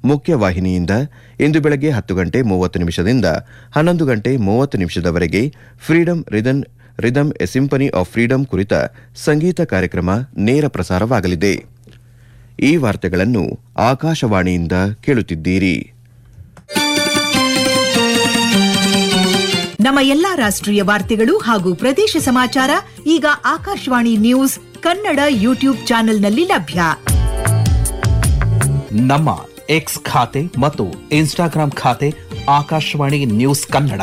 ಮುಖ್ಯವಾಹಿನಿಯಿಂದ ಇಂದು ಬೆಳಗ್ಗೆ ಹತ್ತು ಗಂಟೆ ಮೂವತ್ತು ನಿಮಿಷದಿಂದ ಹನ್ನೊಂದು ಗಂಟೆ ಮೂವತ್ತು ನಿಮಿಷದವರೆಗೆ freedom rhythm rhythm a symphony of freedom ಕುರಿತ ಸಂಗೀತ ಕಾರ್ಯಕ್ರಮ ನೇರ ಪ್ರಸಾರವಾಗಲಿದೆ ಈ ವಾರ್ತೆಗಳನ್ನು ಆಕಾಶವಾಣಿಯಿಂದ ಕೇಳುತ್ತಿದ್ದೀರಿ ನಮ್ಮ ಎಲ್ಲಾ ರಾಷ್ಟ್ರೀಯ ವಾರ್ತೆಗಳು ಹಾಗೂ ಪ್ರದೇಶ ಸಮಾಚಾರ ಈಗ ಆಕಾಶವಾಣಿ ನ್ಯೂಸ್ ಕನ್ನಡ ಯೂಟ್ಯೂಬ್ ಚಾನೆಲ್ನಲ್ಲಿ ಲಭ್ಯ ನಮ್ಮ ಎಕ್ಸ್ ಖಾತೆ ಮತ್ತು ಇನ್ಸ್ಟಾಗ್ರಾಂ ಖಾತೆ ಆಕಾಶವಾಣಿ ನ್ಯೂಸ್ ಕನ್ನಡ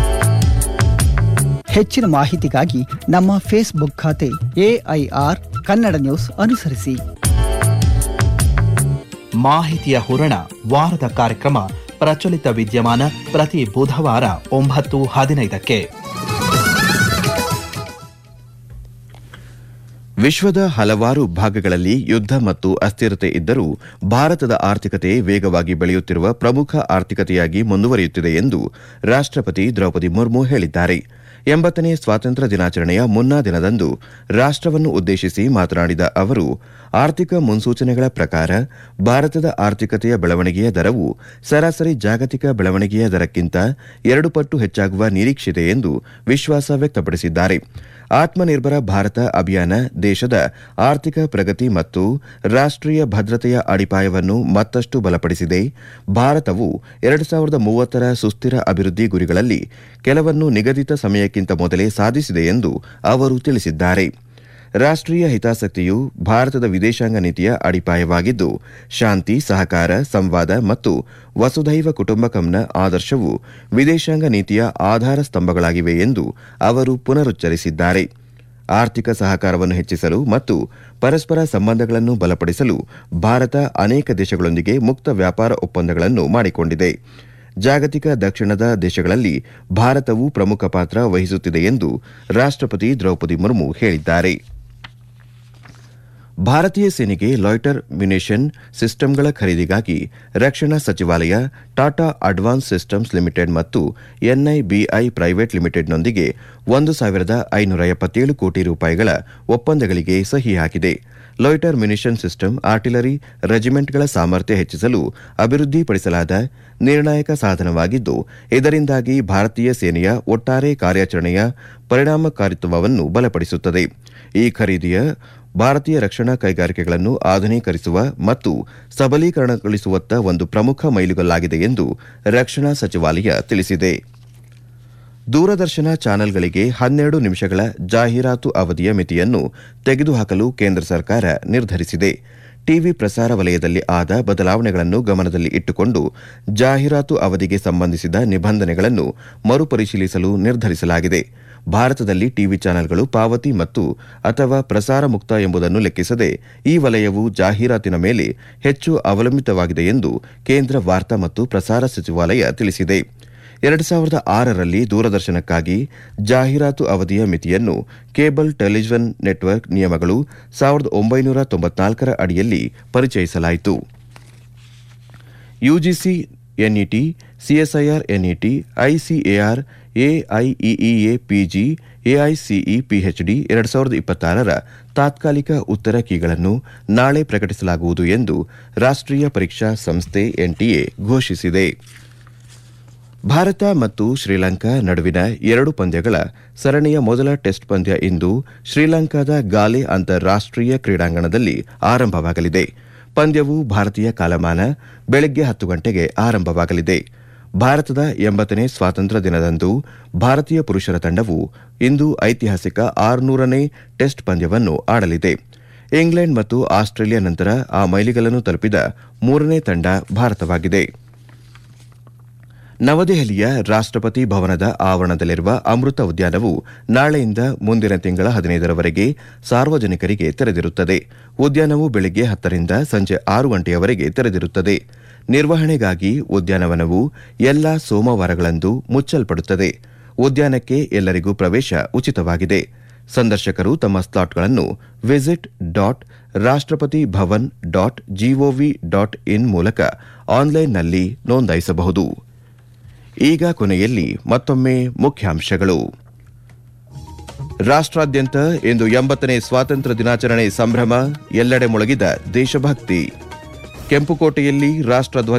ಹೆಚ್ಚಿನ ಮಾಹಿತಿಗಾಗಿ ನಮ್ಮ ಫೇಸ್ಬುಕ್ ಖಾತೆ ಎಐಆರ್ ಕನ್ನಡ ನ್ಯೂಸ್ ಅನುಸರಿಸಿ ಮಾಹಿತಿಯ ಹೂರಣ ವಾರದ ಕಾರ್ಯಕ್ರಮ ಪ್ರಚಲಿತ ವಿದ್ಯಮಾನ ಪ್ರತಿ ಬುಧವಾರ ಒಂಬತ್ತು ಹದಿನೈದಕ್ಕೆ ವಿಶ್ವದ ಹಲವಾರು ಭಾಗಗಳಲ್ಲಿ ಯುದ್ಧ ಮತ್ತು ಅಸ್ಥಿರತೆ ಇದ್ದರೂ ಭಾರತದ ಆರ್ಥಿಕತೆ ವೇಗವಾಗಿ ಬೆಳೆಯುತ್ತಿರುವ ಪ್ರಮುಖ ಆರ್ಥಿಕತೆಯಾಗಿ ಮುಂದುವರಿಯುತ್ತಿದೆ ಎಂದು ರಾಷ್ಟ್ರಪತಿ ದ್ರೌಪದಿ ಮುರ್ಮು ಹೇಳಿದ್ದಾರೆ ಎಂಬತ್ತನೇ ಸ್ವಾತಂತ್ರ್ಯ ದಿನಾಚರಣೆಯ ಮುನ್ನಾ ದಿನದಂದು ರಾಷ್ಟವನ್ನು ಉದ್ದೇಶಿಸಿ ಮಾತನಾಡಿದ ಅವರು ಆರ್ಥಿಕ ಮುನ್ಸೂಚನೆಗಳ ಪ್ರಕಾರ ಭಾರತದ ಆರ್ಥಿಕತೆಯ ಬೆಳವಣಿಗೆಯ ದರವು ಸರಾಸರಿ ಜಾಗತಿಕ ಬೆಳವಣಿಗೆಯ ದರಕ್ಕಿಂತ ಎರಡು ಪಟ್ಟು ಹೆಚ್ಚಾಗುವ ನಿರೀಕ್ಷೆಯಿದೆ ಎಂದು ವಿಶ್ವಾಸ ವ್ಯಕ್ತಪಡಿಸಿದ್ದಾರೆ ಆತ್ಮನಿರ್ಭರ ಭಾರತ ಅಭಿಯಾನ ದೇಶದ ಆರ್ಥಿಕ ಪ್ರಗತಿ ಮತ್ತು ರಾಷ್ಟೀಯ ಭದ್ರತೆಯ ಅಡಿಪಾಯವನ್ನು ಮತ್ತಷ್ಟು ಬಲಪಡಿಸಿದೆ ಭಾರತವು ಎರಡು ಸಾವಿರದ ಮೂವತ್ತರ ಸುಸ್ಥಿರ ಅಭಿವೃದ್ಧಿ ಗುರಿಗಳಲ್ಲಿ ಕೆಲವನ್ನು ನಿಗದಿತ ಸಮಯಕ್ಕಿಂತ ಮೊದಲೇ ಸಾಧಿಸಿದೆ ಎಂದು ಅವರು ತಿಳಿಸಿದ್ದಾರೆ ರಾಷ್ಟೀಯ ಹಿತಾಸಕ್ತಿಯು ಭಾರತದ ವಿದೇಶಾಂಗ ನೀತಿಯ ಅಡಿಪಾಯವಾಗಿದ್ದು ಶಾಂತಿ ಸಹಕಾರ ಸಂವಾದ ಮತ್ತು ವಸುಧೈವ ಕುಟುಂಬಕಂನ ಆದರ್ಶವು ವಿದೇಶಾಂಗ ನೀತಿಯ ಆಧಾರ ಸ್ತಂಭಗಳಾಗಿವೆ ಎಂದು ಅವರು ಪುನರುಚ್ಚರಿಸಿದ್ದಾರೆ ಆರ್ಥಿಕ ಸಹಕಾರವನ್ನು ಹೆಚ್ಚಿಸಲು ಮತ್ತು ಪರಸ್ಪರ ಸಂಬಂಧಗಳನ್ನು ಬಲಪಡಿಸಲು ಭಾರತ ಅನೇಕ ದೇಶಗಳೊಂದಿಗೆ ಮುಕ್ತ ವ್ಯಾಪಾರ ಒಪ್ಪಂದಗಳನ್ನು ಮಾಡಿಕೊಂಡಿದೆ ಜಾಗತಿಕ ದಕ್ಷಿಣದ ದೇಶಗಳಲ್ಲಿ ಭಾರತವು ಪ್ರಮುಖ ಪಾತ್ರ ವಹಿಸುತ್ತಿದೆ ಎಂದು ರಾಷ್ಟಪತಿ ದ್ರೌಪದಿ ಮುರ್ಮು ಹೇಳಿದ್ದಾರೆ ಭಾರತೀಯ ಸೇನೆಗೆ ಲಾಯ್ಟರ್ ಮ್ಯುನೇಷನ್ ಸಿಸ್ಟಂಗಳ ಖರೀದಿಗಾಗಿ ರಕ್ಷಣಾ ಸಚಿವಾಲಯ ಟಾಟಾ ಅಡ್ವಾನ್ಸ್ ಸಿಸ್ಟಮ್ಸ್ ಲಿಮಿಟೆಡ್ ಮತ್ತು ಎನ್ಐಬಿಐ ಪ್ರೈವೇಟ್ ಲಿಮಿಟೆಡ್ನೊಂದಿಗೆ ಒಂದು ಸಾವಿರದ ಐನೂರ ಎಪ್ಪತ್ತೇಳು ಕೋಟಿ ರೂಪಾಯಿಗಳ ಒಪ್ಪಂದಗಳಿಗೆ ಸಹಿ ಹಾಕಿದೆ ಲಾಯ್ಟರ್ ಮ್ಯುನಿಷನ್ ಸಿಸ್ಟಮ್ ಆರ್ಟಿಲರಿ ರೆಜಿಮೆಂಟ್ಗಳ ಸಾಮರ್ಥ್ಯ ಹೆಚ್ಚಿಸಲು ಅಭಿವೃದ್ಧಿಪಡಿಸಲಾದ ನಿರ್ಣಾಯಕ ಸಾಧನವಾಗಿದ್ದು ಇದರಿಂದಾಗಿ ಭಾರತೀಯ ಸೇನೆಯ ಒಟ್ಟಾರೆ ಕಾರ್ಯಾಚರಣೆಯ ಪರಿಣಾಮಕಾರಿತ್ವವನ್ನು ಬಲಪಡಿಸುತ್ತದೆ ಈ ಖರೀದಿಯ ಭಾರತೀಯ ರಕ್ಷಣಾ ಕೈಗಾರಿಕೆಗಳನ್ನು ಆಧುನೀಕರಿಸುವ ಮತ್ತು ಸಬಲೀಕರಣಗೊಳಿಸುವತ್ತ ಒಂದು ಪ್ರಮುಖ ಮೈಲುಗಲ್ಲಾಗಿದೆ ಎಂದು ರಕ್ಷಣಾ ಸಚಿವಾಲಯ ತಿಳಿಸಿದೆ ದೂರದರ್ಶನ ಚಾನೆಲ್ಗಳಿಗೆ ಹನ್ನೆರಡು ನಿಮಿಷಗಳ ಜಾಹೀರಾತು ಅವಧಿಯ ಮಿತಿಯನ್ನು ತೆಗೆದುಹಾಕಲು ಕೇಂದ್ರ ಸರ್ಕಾರ ನಿರ್ಧರಿಸಿದೆ ಟಿವಿ ಪ್ರಸಾರ ವಲಯದಲ್ಲಿ ಆದ ಬದಲಾವಣೆಗಳನ್ನು ಗಮನದಲ್ಲಿ ಇಟ್ಟುಕೊಂಡು ಜಾಹೀರಾತು ಅವಧಿಗೆ ಸಂಬಂಧಿಸಿದ ನಿಬಂಧನೆಗಳನ್ನು ಮರುಪರಿಶೀಲಿಸಲು ನಿರ್ಧರಿಸಲಾಗಿದೆ ಭಾರತದಲ್ಲಿ ಟಿವಿ ಚಾನೆಲ್ಗಳು ಪಾವತಿ ಮತ್ತು ಅಥವಾ ಪ್ರಸಾರ ಮುಕ್ತ ಎಂಬುದನ್ನು ಲೆಕ್ಕಿಸದೆ ಈ ವಲಯವು ಜಾಹೀರಾತಿನ ಮೇಲೆ ಹೆಚ್ಚು ಅವಲಂಬಿತವಾಗಿದೆ ಎಂದು ಕೇಂದ್ರ ವಾರ್ತಾ ಮತ್ತು ಪ್ರಸಾರ ಸಚಿವಾಲಯ ತಿಳಿಸಿದೆ ಎರಡು ಸಾವಿರದ ಆರರಲ್ಲಿ ದೂರದರ್ಶನಕ್ಕಾಗಿ ಜಾಹೀರಾತು ಅವಧಿಯ ಮಿತಿಯನ್ನು ಕೇಬಲ್ ಟೆಲಿವಿಷನ್ ನೆಟ್ವರ್ಕ್ ನಿಯಮಗಳು ಸಾವಿರದ ಒಂಬೈನೂರ ತೊಂಬತ್ನಾಲ್ಕರ ಅಡಿಯಲ್ಲಿ ಪರಿಚಯಿಸಲಾಯಿತು UGC NET CSIR NET ICAR AIEEA PG AICE PhD ಎರಡು ಸಾವಿರದ ಇಪ್ಪತ್ತಾರರ ತಾತ್ಕಾಲಿಕ ಉತ್ತರ ಕೀಗಳನ್ನು ನಾಳೆ ಪ್ರಕಟಿಸಲಾಗುವುದು ಎಂದು ರಾಷ್ಟೀಯ ಪರೀಕ್ಷಾ ಸಂಸ್ಥೆ ಎನ್ಟಿಎ ಘೋಷಿಸಿದೆ ಭಾರತ ಮತ್ತು ಶ್ರೀಲಂಕಾ ನಡುವಿನ ಎರಡು ಪಂದ್ಯಗಳ ಸರಣಿಯ ಮೊದಲ ಟೆಸ್ಟ್ ಪಂದ್ಯ ಇಂದು ಶ್ರೀಲಂಕಾದ ಗಾಲೆ ಅಂತಾರಾಷ್ಟೀಯ ಕ್ರೀಡಾಂಗಣದಲ್ಲಿ ಆರಂಭವಾಗಲಿದೆ ಪಂದ್ಯವು ಭಾರತೀಯ ಕಾಲಮಾನ ಬೆಳಗ್ಗೆ ಹತ್ತು ಗಂಟೆಗೆ ಆರಂಭವಾಗಲಿದೆ ಭಾರತದ ಎಂಬತ್ತನೇ ಸ್ವಾತಂತ್ರ್ಯ ದಿನದಂದು ಭಾರತೀಯ ಪುರುಷರ ತಂಡವು ಇಂದು ಐತಿಹಾಸಿಕ ಆರುನೂರನೇ ಟೆಸ್ಟ್ ಪಂದ್ಯವನ್ನು ಆಡಲಿದೆ ಇಂಗ್ಲೆಂಡ್ ಮತ್ತು ಆಸ್ಟ್ರೇಲಿಯಾ ನಂತರ ಆ ಮೈಲಿಗಲ್ಲನ್ನು ತಲುಪಿದ ಮೂರನೇ ತಂಡ ಭಾರತವಾಗಿದೆ ನವದೆಹಲಿಯ ರಾಷ್ಟಪತಿ ಭವನದ ಆವರಣದಲ್ಲಿರುವ ಅಮೃತ ಉದ್ಯಾನವು ನಾಳೆಯಿಂದ ಮುಂದಿನ ತಿಂಗಳ ಹದಿನೈದರವರೆಗೆ ಸಾರ್ವಜನಿಕರಿಗೆ ತೆರೆದಿರುತ್ತದೆ ಉದ್ಯಾನವು ಬೆಳಗ್ಗೆ ಹತ್ತರಿಂದ ಸಂಜೆ ಆರು ಗಂಟೆಯವರೆಗೆ ತೆರೆದಿರುತ್ತದೆ ನಿರ್ವಹಣೆಗಾಗಿ ಉದ್ಯಾನವನವು ಎಲ್ಲಾ ಸೋಮವಾರಗಳಂದು ಮುಚ್ಚಲ್ಪಡುತ್ತದೆ ಉದ್ಯಾನಕ್ಕೆ ಎಲ್ಲರಿಗೂ ಪ್ರವೇಶ ಉಚಿತವಾಗಿದೆ ಸಂದರ್ಶಕರು ತಮ್ಮ ಸ್ಲಾಟ್ಗಳನ್ನು visit dot Rashtrapati Bhavan dot GOV dot in ಮೂಲಕ ಆನ್ಲೈನ್ನಲ್ಲಿ ನೋಂದಾಯಿಸಬಹುದು ಈಗ ಕೊನೆಯಲ್ಲಿ ಮತ್ತೊಮ್ಮೆ ಮುಖ್ಯಾಂಶಗಳು ರಾಷ್ಟ್ರಾದ್ಯಂತ ಇಂದು ಎಂಬತ್ತನೇ ಸ್ವಾತಂತ್ರ್ಯ ದಿನಾಚರಣೆ ಸಂಭ್ರಮ ಎಲ್ಲೆಡೆ ಮೊಳಗಿದ ದೇಶಭಕ್ತಿ ಕೆಂಪುಕೋಟೆಯಲ್ಲಿ ರಾಷ್ಟ್ರಧ್ವಜ